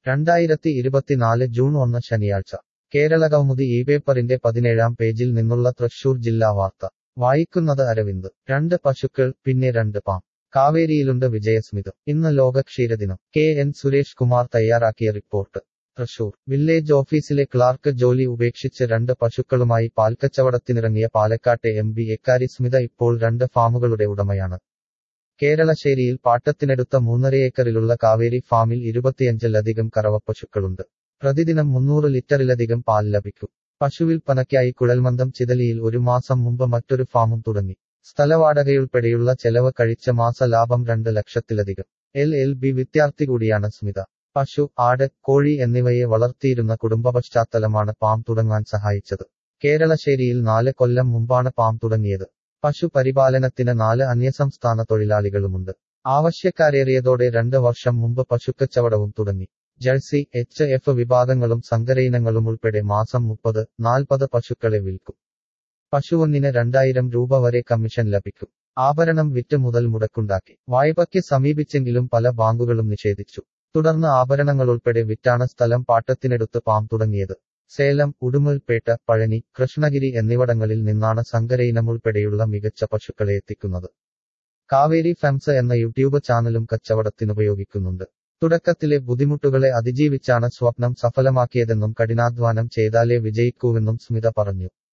രണ്ടായിരത്തി ഇരുപത്തിനാല് ജൂൺ ഒന്ന് ശനിയാഴ്ച കേരളകൗമുദി ഈ പേപ്പറിന്റെ പതിനേഴാം പേജിൽ നിന്നുള്ള തൃശൂർ ജില്ലാ വാർത്ത വായിക്കുന്നത് അരവിന്ദ് രണ്ട് പശുക്കൾ പിന്നെ രണ്ട് പാം കാവേരിയിലുണ്ട് വിജയസ്മിതം ഇന്ന് ലോക ക്ഷീരദിനം കെ എൻ സുരേഷ് കുമാർ തയ്യാറാക്കിയ റിപ്പോർട്ട് തൃശൂർ വില്ലേജ് ഓഫീസിലെ ക്ലാർക്ക് ജോലി ഉപേക്ഷിച്ച് രണ്ട് പശുക്കളുമായി പാൽക്കച്ചവടത്തിനിറങ്ങിയ പാലക്കാട്ടെ എം ബി എക്കാരി സ്മിത ഇപ്പോൾ രണ്ട് ഫാമുകളുടെ ഉടമയാണ് കേരളശ്ശേരിയിൽ പാട്ടത്തിനെടുത്ത മൂന്നരയേക്കറിലുള്ള കാവേരി ഫാമിൽ ഇരുപത്തിയഞ്ചിലധികം കറവപ്പശുക്കളുണ്ട് പ്രതിദിനം മുന്നൂറ് ലിറ്ററിലധികം പാൽ ലഭിക്കും പശുവിൽപ്പനയ്ക്കായി കുഴൽമന്ദം ചിതലിയിൽ ഒരു മാസം മുമ്പ് മറ്റൊരു ഫാമും തുടങ്ങി സ്ഥലവാടകയുൾപ്പെടെയുള്ള ചെലവ് കഴിച്ച മാസ ലാഭം രണ്ട് ലക്ഷത്തിലധികം എൽ എൽ ബി വിദ്യാർത്ഥി കൂടിയാണ് സ്മിത പശു ആട് കോഴി എന്നിവയെ വളർത്തിയിരുന്ന കുടുംബ പശ്ചാത്തലമാണ് പാം തുടങ്ങാൻ സഹായിച്ചത് കേരളശ്ശേരിയിൽ നാല് കൊല്ലം മുമ്പാണ് പാം തുടങ്ങിയത് പശു പരിപാലനത്തിന് നാല് അന്യസംസ്ഥാന തൊഴിലാളികളുമുണ്ട് ആവശ്യക്കാരേറിയതോടെ രണ്ട് വർഷം മുമ്പ് പശുക്കച്ചവടവും തുടങ്ങി ജഴ്സി എച്ച് എഫ് വിഭാഗങ്ങളും സങ്കരയിനങ്ങളും ഉൾപ്പെടെ മാസം മുപ്പത് നാൽപ്പത് പശുക്കളെ വിൽക്കും പശുവൊന്നിന് രണ്ടായിരം രൂപ വരെ കമ്മീഷൻ ലഭിക്കും ആഭരണം വിറ്റ് മുതൽ മുടക്കുണ്ടാക്കി വായ്പയ്ക്ക് സമീപിച്ചെങ്കിലും പല ബാങ്കുകളും നിഷേധിച്ചു തുടർന്ന് ആഭരണങ്ങളുൾപ്പെടെ വിറ്റാണ് സ്ഥലം പാട്ടത്തിനെടുത്ത് പാം തുടങ്ങിയത് സേലം ഉടുമൽപേട്ട പഴനി കൃഷ്ണഗിരി എന്നിവിടങ്ങളിൽ നിന്നാണ് സങ്കരയിനം ഉൾപ്പെടെയുള്ള മികച്ച പശുക്കളെ എത്തിക്കുന്നത് കാവേരി ഫെംസ് എന്ന യൂട്യൂബ് ചാനലും കച്ചവടത്തിനുപയോഗിക്കുന്നുണ്ട് തുടക്കത്തിലെ ബുദ്ധിമുട്ടുകളെ അതിജീവിച്ചാണ് സ്വപ്നം സഫലമാക്കിയതെന്നും കഠിനാധ്വാനം ചെയ്താലേ വിജയിക്കൂവെന്നും സ്മിത പറഞ്ഞു